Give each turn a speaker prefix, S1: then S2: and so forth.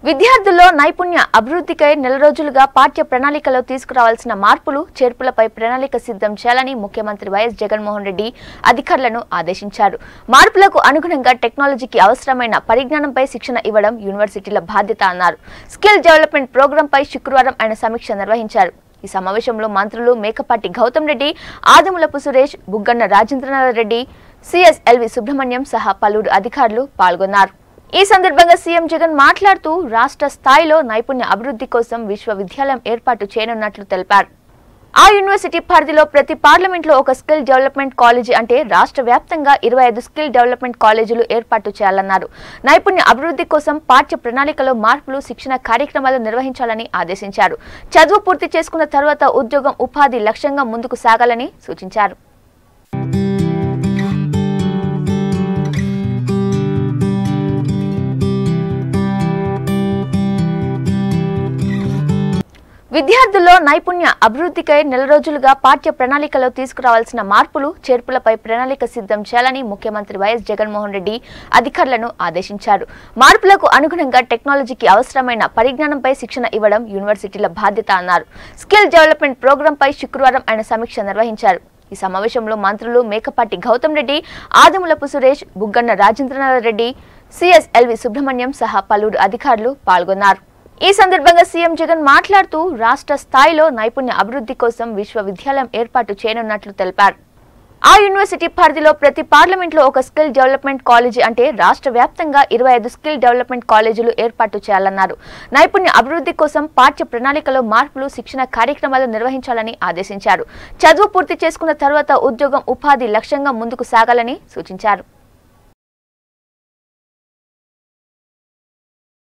S1: విద్యార్థుల్లో నైపుణ్య అభివృద్ధికై నెల రోజులుగా పాఠ్య ప్రణాళికలో తీసుకురావాల్సిన మార్పులు చేర్పులపై ప్రణాళిక సిద్ధం చేయాలని ముఖ్యమంత్రి వైఎస్ జగన్మోహన్ రెడ్డి అధికారులను ఆదేశించారు మార్పులకు అనుగుణంగా టెక్నాలజీకి అవసరమైన పరిజ్ఞానంపై శిక్షణ ఇవ్వడం యూనివర్సిటీల బాధ్యత అన్నారు స్కిల్ డెవలప్మెంట్ ప్రోగ్రాంపై శుక్రవారం ఆయన సమీక్ష నిర్వహించారు ఈ సమావేశంలో మంత్రులు మేకపాటి గౌతమ్ రెడ్డి ఆదిములపు సురేష్ బుగ్గన్న రాజేంద్రనాథ్ రెడ్డి సిఎస్ఎల్వి సుబ్రహ్మణ్యం సహా పలువురు అధికారులు పాల్గొన్నారు ఈ సందర్భంగా సీఎం జగన్ మాట్లాడుతూ రాష్ట్ర స్థాయిలో నైపుణ్య అభివృద్ధి కోసం విశ్వవిద్యాలయం ఏర్పాటు చేయనున్నట్లు తెలిపారు ఆ యూనివర్సిటీ పరిధిలో ప్రతి పార్లమెంట్లో ఒక స్కిల్ డెవలప్మెంట్ కాలేజీ అంటే రాష్ట్ర వ్యాప్తంగా ఇరవై ఐదు స్కిల్ డెవలప్మెంట్ కాలేజీలు ఏర్పాటు చేయాలన్నారు నైపుణ్య అభివృద్ధి కోసం పాఠ్య ప్రణాళికలో మార్పులు శిక్షణ కార్యక్రమాలు నిర్వహించాలని ఆదేశించారు చదువు పూర్తి చేసుకున్న తర్వాత ఉద్యోగం ఉపాధి లక్ష్యంగా ముందుకు సాగాలని సూచించారు విద్యార్థుల్లో నైపుణ్య అభివృద్ధికై నెల రోజులుగా పాఠ్య ప్రణాళికలో తీసుకురావాల్సిన మార్పులు చేర్పులపై ప్రణాళిక సిద్ధం చేయాలని ముఖ్యమంత్రి వైఎస్ జగన్మోహన్ రెడ్డి అధికారులను ఆదేశించారు మార్పులకు అనుగుణంగా టెక్నాలజీకి అవసరమైన పరిజ్ఞానంపై శిక్షణ ఇవ్వడం యూనివర్సిటీల బాధ్యత అన్నారు స్కిల్ డెవలప్మెంట్ ప్రోగ్రాంపై శుక్రవారం ఆయన సమీక్ష నిర్వహించారు ఈ సమావేశంలో మంత్రులు మేకపాటి గౌతమ్ రెడ్డి ఆదిములపు సురేష్ బుగ్గన్న రాజేంద్రనాథ్ రెడ్డి సిఎస్ఎల్వి సుబ్రహ్మణ్యం సహా పలువురు అధికారులు పాల్గొన్నారు ఈ సందర్భంగా సీఎం జగన్ మాట్లాడుతూ రాష్ట్ర స్థాయిలో నైపుణ్య అభివృద్ధి కోసం విశ్వవిద్యాలయం ఏర్పాటు చేయనున్నట్లు తెలిపారు ఆ యూనివర్సిటీ పరిధిలో ప్రతి పార్లమెంట్లో ఒక స్కిల్ డెవలప్మెంట్ కాలేజీ అంటే రాష్ట్ర వ్యాప్తంగా ఇరవై ఐదు స్కిల్ డెవలప్మెంట్ కాలేజీలు ఏర్పాటు చేయాలన్నారు నైపుణ్య అభివృద్ధి కోసం పాఠ్య ప్రణాళికలో మార్పులు శిక్షణ కార్యక్రమాలు నిర్వహించాలని ఆదేశించారు చదువు పూర్తి చేసుకున్న తర్వాత ఉద్యోగం ఉపాధి లక్ష్యంగా ముందుకు సాగాలని సూచించారు